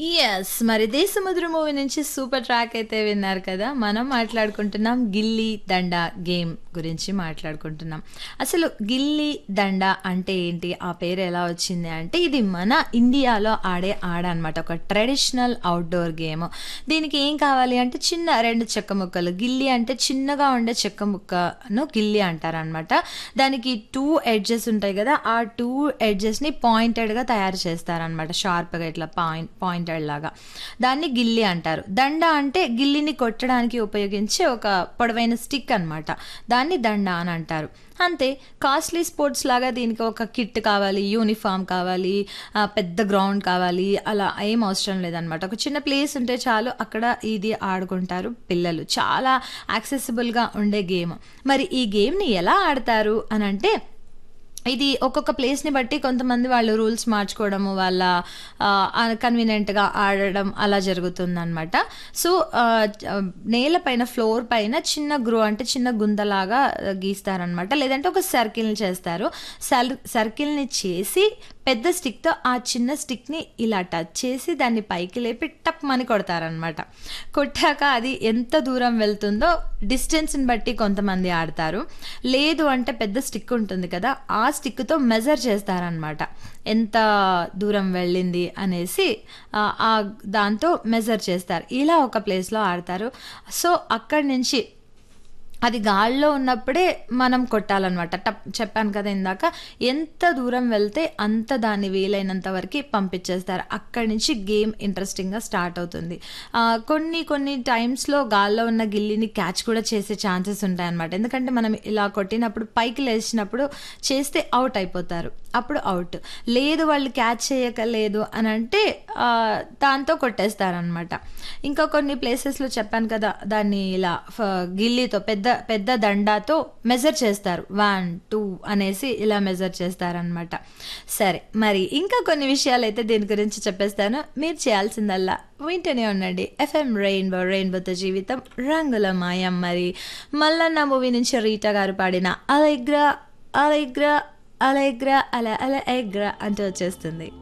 Yes. మరి 'Desamuduru' movie నుంచి super track అయితే విన్నారు కదా! మనం మాట్లాడుకుంటున్నాం గిల్లీ దండా గేమ్ గురించి మాట్లాడుకుంటున్నాం. అసలు గిల్లీ దండా అంటే ఏంటి? ఆ పేరు ఎలా వచ్చింది అంటే ఇది మన ఇండియాలో ఆడే ఆట అనమాట. ఒక ట్రెడిషనల్ ఔట్‌డోర్ గేమ్. దీనికి ఏం కావాలి అంటే చిన్న 2 చెక్క ముక్కలు. గిల్లీ అంటే చిన్నగా ఉండే చెక్క ముక్కను గిల్లీ అంటారనమాట. దానికి 2 ఎడ్జెస్ ఉంటాయి గదా! ఆ 2 ఎడ్జెస్‌ని పాయింటెడ్‌గా తయారు చేస్తారనమాట. షార్ప్‌గా ఇట్లా పాయింట్ పాయింటెడ్ లాగా. దాన్ని గిల్లీ అంటారు. దండ అంటే గిల్లీని కొట్టడానికి ఉపయోగించే ఒక పొడవైన స్టిక్ అనమాట. దాన్ని దండ అని అంటారు. అంతే కాస్ట్‌లీ స్పోర్ట్స్ లాగా దీనికి ఒక కిట్ కావాలి, యూనిఫార్మ్ కావాలి, ఆహ్, పెద్ద గ్రౌండ్ కావాలి అలా ఏం అవసరం లేదనమాట. ఒక చిన్న ప్లేస్ ఉంటే చాలు అక్కడ ఇది ఆడుకుంటారు పిల్లలు. చాలా యాక్సెసిబుల్‌గా ఉండే గేమ్. మరి ఈ గేమ్‌ని ఎలా ఆడతారు అనంటే ఇది ఒక్కొక్క ప్లేస్‌ని బట్టి కొంతమంది వాళ్ళు రూల్స్ మార్చుకోవడము వాళ్ళ ఆహ్, కన్వీనియంట్‌గా ఆడడం అలా జరుగుతుందనమాట. సో, ఆహ్, నేల పైన ఫ్లోర్ పైన చిన్న గ్రో అంటే చిన్న గుంతలాగా గీస్తారనమాట. లేదంటే ఒక సర్కిల్‌ని చేస్తారు. సర్ సర్కిల్‌ని చేసి పెద్ద స్టిక్‌తో ఆ చిన్న స్టిక్‌ని ఇలా టచ్ చేసి దాన్ని పైకి లేపి టప్‌మని కొడతారనమాట. కొట్టాక అది ఎంత దూరం వెళ్తుందో డిస్టెన్స్‌ని బట్టి కొంతమంది ఆడతారు. లేదు అంటే పెద్ద స్టిక్ ఉంటుంది కదా! ఆ స్టిక్‌తో మెజర్ చేస్తారనమాట. ఎంత దూరం వెళ్ళింది అనేసి ఆహ్, ఆ దాంతో మెజర్ చేస్తారు. ఇలా ఒక ప్లేస్‌లో ఆడతారు. సో, అక్కడి నుంచి అది గాల్లో ఉన్నప్పుడే మనం కొట్టాలనమాట. టప్ చెప్పాను కదా ఇందాక. ఎంత దూరం వెళ్తే అంత దాన్ని వీలైనంత వరకి పంపించేస్తారు. అక్కడి నుంచి గేమ్ ఇంట్రెస్టింగ్‌గా స్టార్ట్ అవుతుంది. ఆహ్, కొన్ని కొన్ని టైమ్స్‌లో గాల్లో ఉన్న గిల్లీని క్యాచ్ కూడా చేసే ఛాన్సెస్ ఉంటాయన్నమాట. ఎందుకంటే మనం ఇలా కొట్టినప్పుడు పైకి లేచినప్పుడు చేస్తే ఔట్ అయిపోతారు. అప్పుడు ఔట్. లేదు వాళ్ళు క్యాచ్ చేయకలేదు అనంటే ఆహ్, దాంతో కొట్టేస్తారనమాట. ఇంకా కొన్ని ప్లేసెస్‌లో చెప్పాను కదా! దాన్ని ఇలా ఫ గిల్లీతో పెద్ద పెద్ద దండాతో మెజర్ చేస్తారు. 1, 2 అనేసి ఇలా మెజర్ చేస్తారనమాట. సరే మరి ఇంకా కొన్ని విషయాలైతే దీని గురించి చెప్పేస్తాను. మీరు చేయాల్సిందల్లా వింటూనే ఉండండి. ఎఫ్ఎం రెయిన్బో రెయిన్బోతో జీవితం రంగుల మాయం. మరి 'మల్లన్న' మూవీ నుంచి రీటా గారు పాడిన 'అలెగ్రా అలెగ్రా అలెగ్రా అల అల ఎగ్రా' అంటూ వచ్చేస్తుంది.